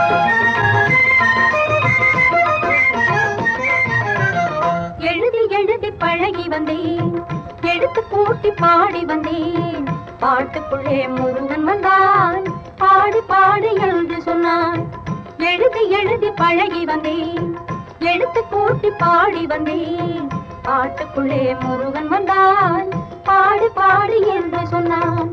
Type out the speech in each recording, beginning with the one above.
எழுதி எழுதி பழகி வந்தேன் எடுத்து கூட்டி பாடி வந்தேன் பாட்டுக்குள்ளே முருகன் வந்தான் பாடு பாடு என்று சொன்னான் எழுதி எழுதி பழகி வந்தேன் எடுத்து கூட்டி பாடி வந்தேன் பாட்டுக்குள்ளே முருகன் வந்தான் பாடு பாடு என்று சொன்னான்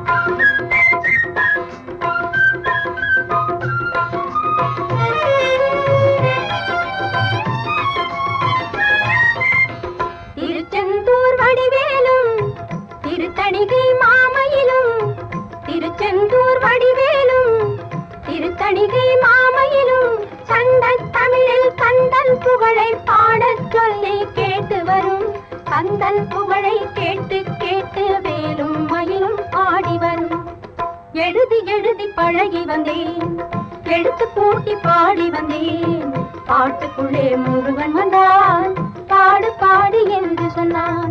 திருச்செந்தூர் வடிவேலும் திருத்தணிகை மாமையிலும் திருச்செந்தூர் வடிவேலும் திருத்தணிகை மாமையிலும் சண்டத் தமிழில் கந்தன் புகழை பாடச் சொல்லி கேட்டு வரும் கந்தன் புகழை கேட்டு கேட்டு வேலும் மயிலும் ஆடி வரும் எழுதி எழுதி பழகி வந்தேன் எடுத்து கூட்டி பாடி வந்தேன் பாட்டுக்குள்ளே முருகன் வந்தான் பாடு பாடு என்று சொன்னான்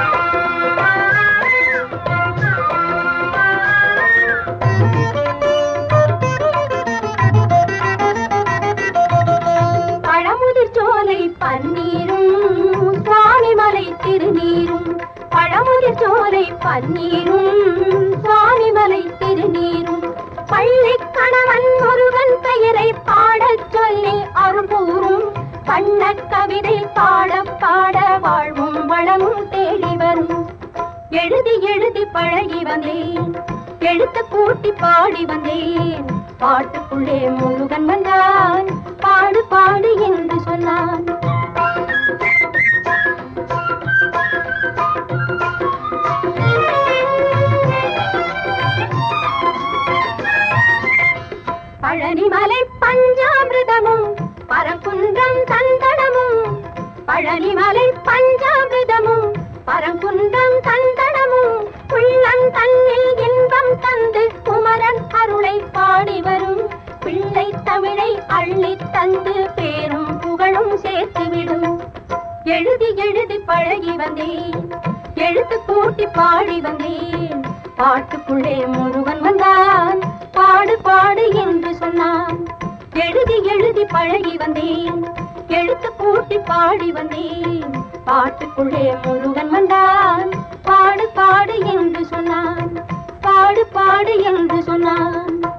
பழமுதிர் சோலை பன்னீரும் சுவாமி மலை திருநீரும் பழமுதிர் சோலை பன்னீரும் சுவாமி மலை திருநீரும் பள்ளி கணவன் முருகன் பெயரை பாடச் சொல்லி அருள்பூரும் பண்ண கவிதை பாட பாட வாழ்வும் வளமும் தேடி வரும் எழுதி எழுதி பழகி வந்தேன் எழுத்து கூட்டி பாடி வந்தேன் பாட்டுக்குள்ளே முருகன் வந்தான் பாடு பாடு என்று சொன்னான் பழனிமலை பஞ்சாமிர்தமும் பரங்குன்றம் சந்தனமும் பழனிமலை பஞ்சாமிர்தமும் பரங்குன்றம் சந்தனமும் உள்ளம் தன்னில் இன்பம் தந்து குமரன் அருளை பாடி வரும் பிள்ளை தமிழை அள்ளி தந்து பேரும் புகழும் சேர்த்துவிடும் எழுதி எழுதி பழகி வந்தேன் எழுத்து கூட்டி பாடி வந்தேன் பாட்டுக்குள்ளே முருகன் வந்தான் பாடு பாடு என்று சொன்னான் எழுதி எழுதி பழகி வந்தேன் எழுத்து கூட்டி பாடி வந்தேன் பாட்டுக்குள்ளே முருகன் வந்தான் பாடு பாடு என்று சொன்னான் பாடு பாடு என்று சொன்னான்